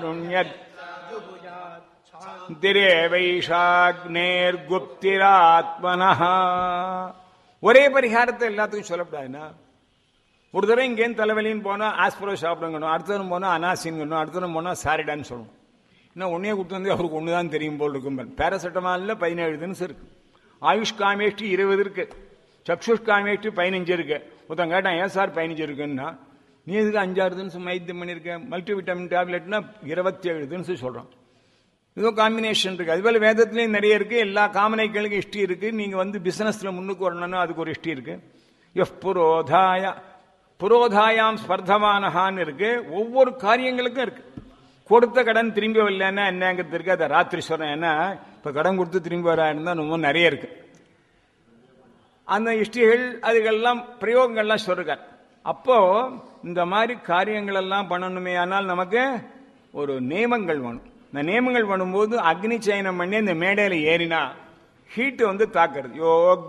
திரேவைஷாக்னேர்குப்திராத்மனஹ ஒரே பரிகாரத்தை எல்லாத்துக்கும் சொல்லக்கூடாதுன்னா ஒரு தடவை இங்கேருந்து தலைவலின்னு போனால் ஆஸ்பிரோ சாப்பிடுங்கணும் அடுத்தவரும் போனால் அனாசின்கணும் அடுத்தவரும் போனால் சாரிடான்னு சொல்லணும் இன்னும் ஒன்னே கொடுத்து வந்து அவருக்கு ஒன்று தான் தெரியும் போல் இருக்கும் பேராசெட்டமாலில் பதினேழு தினசு இருக்கு ஆயுஷ் காமேஷ்டி இருபது இருக்கு சக்ஷுஷ் காமேஷ்டி பதினஞ்சு இருக்கு ஒருத்தன் கேட்டான் ஏன் சார் பதினஞ்சு இருக்குன்னா நீ எதுக்கு அஞ்சாறு தினசு வைத்தியம் பண்ணியிருக்க மல்டி விட்டமின் டேப்லெட்னா இருபத்தி ஏழு தினசு சொல்கிறான் ஏதோ காம்பினேஷன் இருக்கு அதுபோல வேதத்துலேயும் நிறைய இருக்கு எல்லா காமனைகளுக்கும் இஷ்டி இருக்கு நீங்க வந்து பிசினஸ்ல முன்னுக்கு வரணும்னா அதுக்கு ஒரு இஷ்டி இருக்கு எஃப் புரோதாய புரோதாயாம் ஸ்பர்தமானஹான்னு இருக்கு ஒவ்வொரு காரியங்களுக்கும் இருக்கு கொடுத்த கடன் திரும்பி வரலன்னா என்னங்கிறது இருக்கு அதை ராத்திரி சொல்றேன் ஏன்னா இப்ப கடன் கொடுத்து திரும்பி வராருந்தா ரொம்ப நிறைய இருக்கு அந்த இஷ்டிகள் அதுகெல்லாம் பிரயோகங்கள்லாம் சொல்றார் அப்போ இந்த மாதிரி காரியங்கள் எல்லாம் பண்ணணுமே ஆனால் நமக்கு ஒரு நியமங்கள் வேணும் இந்த நியமங்கள் பண்ணும்போது அக்னி சயனம் பண்ணி அந்த மேடையில ஏறினா ஹீட் வந்து தாக்குறது யோக்